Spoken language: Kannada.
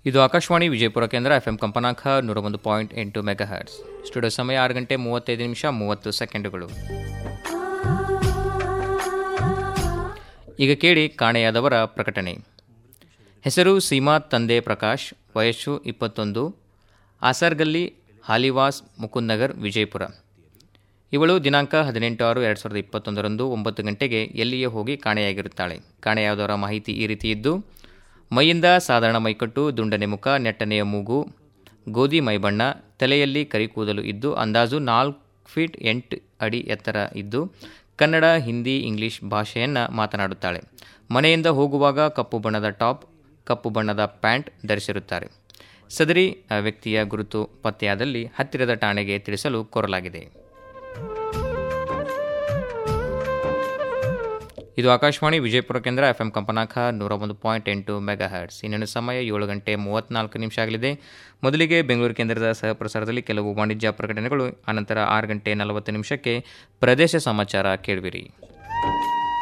ಇದು ಆಕಾಶವಾಣಿ ವಿಜಯಪುರ ಕೇಂದ್ರ ಎಫ್ ಎಂ ಕಂಪನಾಂಕ ನೂರ ಒಂದು ಪಾಯಿಂಟ್ ಎಂಟು ಮೆಗಾ ಹರ್ಟ್ಸ್ ಸ್ಟುಡಿಯೋ ಸಮಯ ಆರು ಗಂಟೆ ಮೂವತ್ತೈದು ನಿಮಿಷ ಮೂವತ್ತು ಸೆಕೆಂಡುಗಳು ಈಗ ಕೇಳಿ ಕಾಣೆಯಾದವರ ಪ್ರಕಟಣೆ ಹೆಸರು ಸೀಮಾ ತಂದೆ ಪ್ರಕಾಶ್ ವಯಸ್ಸು ಇಪ್ಪತ್ತೊಂದು ಆಸರ್ಗಲ್ಲಿ ಹಾಲಿವಾಸ್ ಮುಕುಂದ್ನಗರ್ ವಿಜಯಪುರ ಇವಳು ದಿನಾಂಕ ಹದಿನೆಂಟು ಆರು ಎರಡು ಸಾವಿರದ ಇಪ್ಪತ್ತೊಂದರಂದು ಒಂಬತ್ತು ಗಂಟೆಗೆ ಎಲ್ಲಿಯೇ ಹೋಗಿ ಕಾಣೆಯಾಗಿರುತ್ತಾಳೆ ಕಾಣೆಯಾದವರ ಮಾಹಿತಿ ಈ ರೀತಿ ಇದ್ದು ಮೈಯಿಂದ ಸಾಧಾರಣ ಮೈಕಟ್ಟು ದುಂಡನೆ ಮುಖ ನೆಟ್ಟನೆಯ ಮೂಗು ಗೋಧಿ ಮೈಬಣ್ಣ ತಲೆಯಲ್ಲಿ ಕರಿ ಕೂದಲು ಇದ್ದು ಅಂದಾಜು ನಾಲ್ಕು ಫೀಟ್ ಎಂಟು ಅಡಿ ಎತ್ತರ ಇದ್ದು ಕನ್ನಡ ಹಿಂದಿ ಇಂಗ್ಲಿಷ್ ಭಾಷೆಯನ್ನು ಮಾತನಾಡುತ್ತಾಳೆ ಮನೆಯಿಂದ ಹೋಗುವಾಗ ಕಪ್ಪು ಬಣ್ಣದ ಟಾಪ್ ಕಪ್ಪು ಬಣ್ಣದ ಪ್ಯಾಂಟ್ ಧರಿಸಿರುತ್ತಾರೆ ಸದರಿ ಆ ವ್ಯಕ್ತಿಯ ಗುರುತು ಪತ್ತೆಯಾದಲ್ಲಿ ಹತ್ತಿರದ ಠಾಣೆಗೆ ತಿಳಿಸಲು ಕೋರಲಾಗಿದೆ ಇದು ಆಕಾಶವಾಣಿ ವಿಜಯಪುರ ಕೇಂದ್ರ ಎಫ್ ಎಂ ಕಂಪನಾಂಕ ನೂರ ಒಂದು ಪಾಯಿಂಟ್ ಎಂಟು ಮೆಗಾ ಹರ್ಟ್ಸ್ ಇನ್ನೇನು ಸಮಯ ಏಳು ಗಂಟೆ ಮೂವತ್ತ್ನಾಲ್ಕು ನಿಮಿಷ ಆಗಲಿದೆ ಮೊದಲಿಗೆ ಬೆಂಗಳೂರು ಕೇಂದ್ರದ ಸಹಪ್ರಸಾರದಲ್ಲಿ ಕೆಲವು ವಾಣಿಜ್ಯ ಪ್ರಕಟಣೆಗಳು ಅನಂತರ ಆರು ಗಂಟೆ ನಲವತ್ತು ನಿಮಿಷಕ್ಕೆ ಪ್ರದೇಶ ಸಮಾಚಾರ ಕೇಳುವಿರಿ